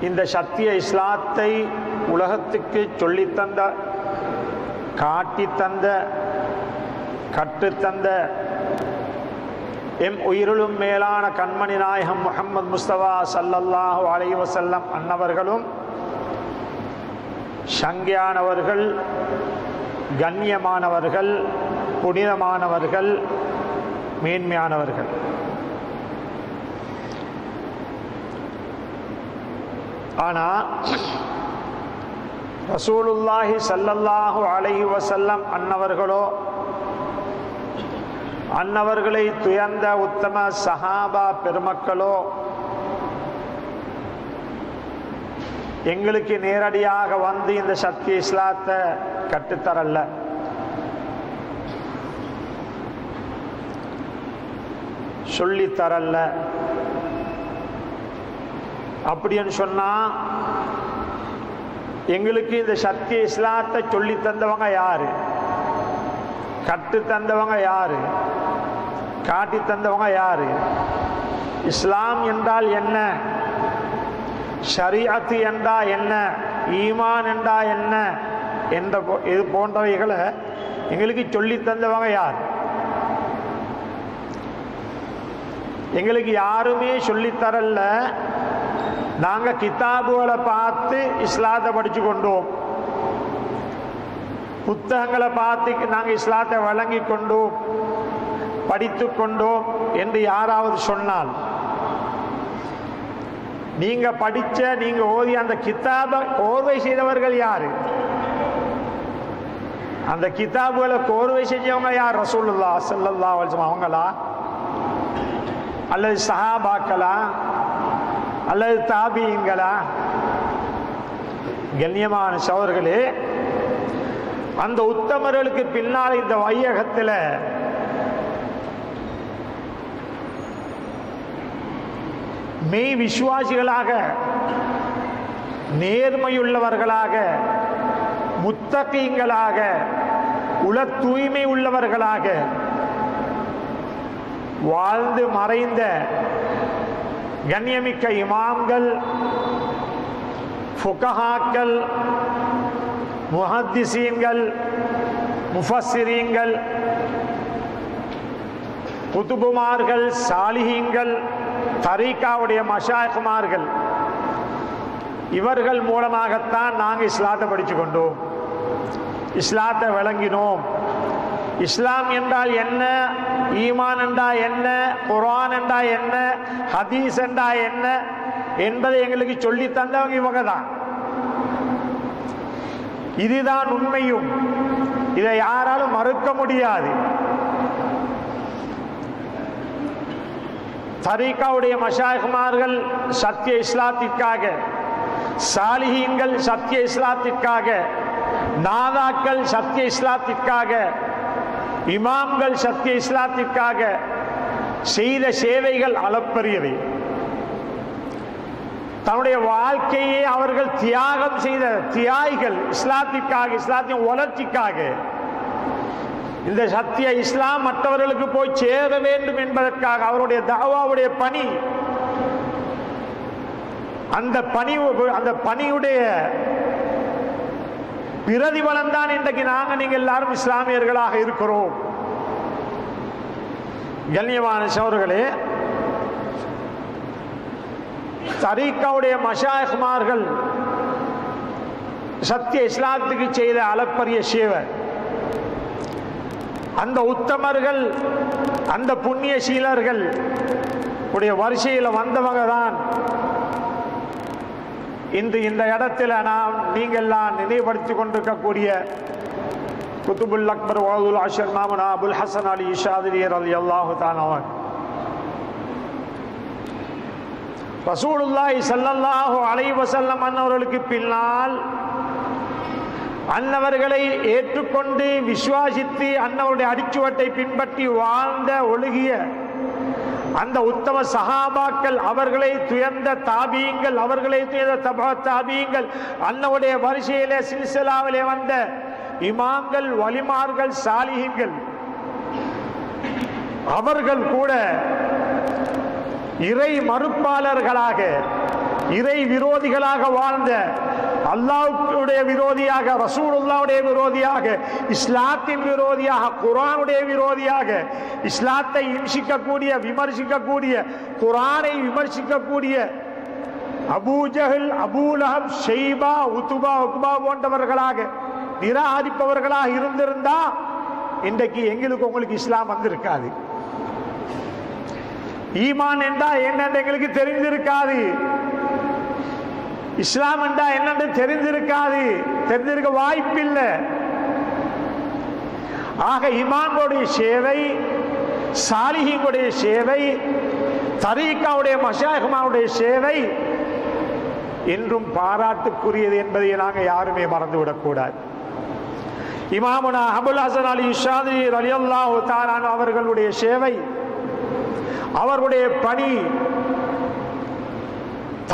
இந்த சத்திய இஸ்லாத்தை உலகத்துக்கு சொல்லித்தந்த காட்டித்தந்த கற்றுத்தந்த எம் உயிரிலும் மேலான கண்மணி நாயகம் முகமது முஸ்தபா சல்லல்லாஹு அலைஹி வஸல்லம் அன்னவர்களும் சங்கியானவர்கள் கண்ணியமானவர்கள் புனிதமானவர்கள் மேன்மையானவர்கள் ஆனால் ரசூலுல்லாஹி சல்லல்லாஹு அலைஹி வஸல்லம் அன்னவர்களோ அன்னவர்களை துயர்ந்த உத்தம சஹாபா பெருமக்களோ எங்களுக்கு நேரடியாக வந்து இந்த சத்திய இஸ்லாத்தை கற்றுத்தரல சொல்லித்தரல அப்படின்னு சொன்னா எங்களுக்கு இந்த சத்திய இஸ்லாத்தை சொல்லி தந்தவங்க யாரு கட்டு தந்தவங்க யாரு காட்டி தந்தவங்க யாரு இஸ்லாம் என்றால் என்ன ஷரியத்து என்றா என்ன ஈமான் என்றா என்ன என்ற போ- இது போன்றவைகளை எங்களுக்கு சொல்லி தந்தவங்க யார் எங்களுக்கு யாருமே சொல்லித் தரல நாங்க கிதாபுகளை பார்த்து இஸ்லாத்தை படிச்சு கொண்டோம் புத்தகங்களை பார்த்து நாங்க இஸ்லாத்தை வழங்கி கொண்டோம் படித்து கொண்டோம் என்று யாராவது சொன்னால் நீங்க படிச்ச நீங்க ஓதிய அந்த கிதாப கோர்வை செய்தவர்கள் யாரு அந்த கிதாபுகளை கோர்வை செஞ்சவங்க யார் ரசூலுல்லா ஸல்லல்லாஹு அலைஹி வஸல்லம் அவங்களா அல்லது சஹாபாக்களா அல்லது தாபியங்களா கண்ணியமான சவர்களே அந்த உத்தமர்களுக்கு பின்னால் இந்த வையகத்தில் மெய் விசுவாசிகளாக நேர்மையுள்ளவர்களாக முத்தகீங்களாக உல தூய்மை உள்ளவர்களாக வாழ்ந்து மறைந்த கண்ணியமிக்க இமாம்கள் ஃபுகஹாக்கள் முஹத்திசீன்கள் முஃபஸ்ஸிரீன்கள் குதுபுமார்கள் சாலிஹீன்கள் தரீகாவுடைய மஷாயகுமார்கள் இவர்கள் மூலமாகத்தான் நாங்கள் இஸ்லாத்தை படித்து கொண்டோம் இஸ்லாத்தை விளங்கினோம் இஸ்லாம் என்றால் என்ன ஈமான் என்றால் என்ன குர்ஆன் என்றால் என்ன ஹதீஸ் என்றால் என்ன என்பதை எங்களுக்கு சொல்லி தந்தவங்க இவங்க தான் இதுதான் உண்மையும் இதை யாராலும் மறுக்க முடியாது தரீகாவுடைய மஷாயகுமார்கள் சத்திய இஸ்லாத்திற்காக சாலிஹீன்கள் சத்திய இஸ்லாத்திற்காக நாதாக்கள் சத்திய இஸ்லாத்திற்காக இமாம்கள் சத்திய இஸ்லாத்திற்காக செய்த சேவைகள் அளப்பரியவை தன்னுடைய வாழ்க்கையை அவர்கள் தியாகம் செய்த தியாகிகள் இஸ்லாத்திற்காக இஸ்லாத்தின் வளர்ச்சிக்காக இந்த சத்திய இஸ்லாம் மற்றவர்களுக்கு போய் சேர வேண்டும் என்பதற்காக அவருடைய தாவாவுடைய பணி அந்த பணி அந்த பணியுடைய பிரதிபலன் தான் இன்றைக்கு நாங்க நீங்க எல்லாரும் இஸ்லாமியர்களாக இருக்கிறோம் கண்ணியமான சோர்களே தரீக்காவுடைய மஷாயகுமார்கள் சத்திய இஸ்லாத்துக்கு செய்த அளப்பரிய சேவை அந்த உத்தமர்கள் அந்த புண்ணிய சீலர்கள் உடைய வரிசையில் வந்தவங்க தான் இன்று இந்த இடத்துல நாம் நீங்கள்லாம் நினைவுபடுத்தி கொண்டிருக்கக்கூடிய குத்துபுல் அக்பர் வாதுல் அஷர் மாமனா அபுல் ஹசன் அலி இஷாதிரியர் அலி அல்லாஹு தான் அவன் ரசூலுல்லாஹி ஸல்லல்லாஹு அலைஹி வஸல்லம் அன்னவர்களுக்கு பின்னால் அன்னவர்களை ஏற்றுக்கொண்டு விசுவாசித்து அன்னவருடைய அடிச்சுவட்டை பின்பற்றி வாழ்ந்த ஒழுகிய அந்த உத்தம சஹாபாக்கள் அவர்களை துயர்ந்த தாபியங்கள் அவர்களை துயர்ந்த தபா தாபியங்கள் அன்னவுடைய வரிசையிலே சில்சிலாவிலே வந்த இமாம்கள் வலிமார்கள் சாலிஹீன்கள் அவர்கள் கூட இறை மறுப்பாளர்களாக இறை விரோதிகளாக வாழ்ந்த அல்லாஹ்வுடைய விரோதியாக ரசூலுல்லாவுடைய விரோதியாக இஸ்லாத்தின் விரோதியாக குர்ஆனுடைய விரோதியாக இஸ்லாத்தை இம்சிக்கக்கூடிய விமர்சிக்கக்கூடிய குர்ஆனை விமர்சிக்கக்கூடிய அபூஜஹல் அபூலஹப் ஷெய்பா உத்துபா உக்பா போன்றவர்களாக நிராகரிப்பவர்களாக இருந்திருந்தா இன்றைக்கு எங்களுக்கு உங்களுக்கு இஸ்லாம் வந்திருக்காது ஈமான் என்றா என்னன்னு எங்களுக்கு தெரிந்திருக்காது இஸ்லாம் என்றா என்னன்னு தெரிந்திருக்காது தெரிந்திருக்க வாய்ப்பில்லை ஆக இமாம்களுடைய சேவை சாலிஹிங்களுடைய சேவை தரீக்காவுடைய மஷாஹமாவுடைய சேவை என்றும் பாராட்டுக்குரியது என்பதை நாங்கள் யாருமே மறந்துவிடக்கூடாது இமாமுனா அபுல் ஹசன் அலி இஷாதி அலி அல்லாஹு அவர்களுடைய சேவை அவர்களுடைய பணி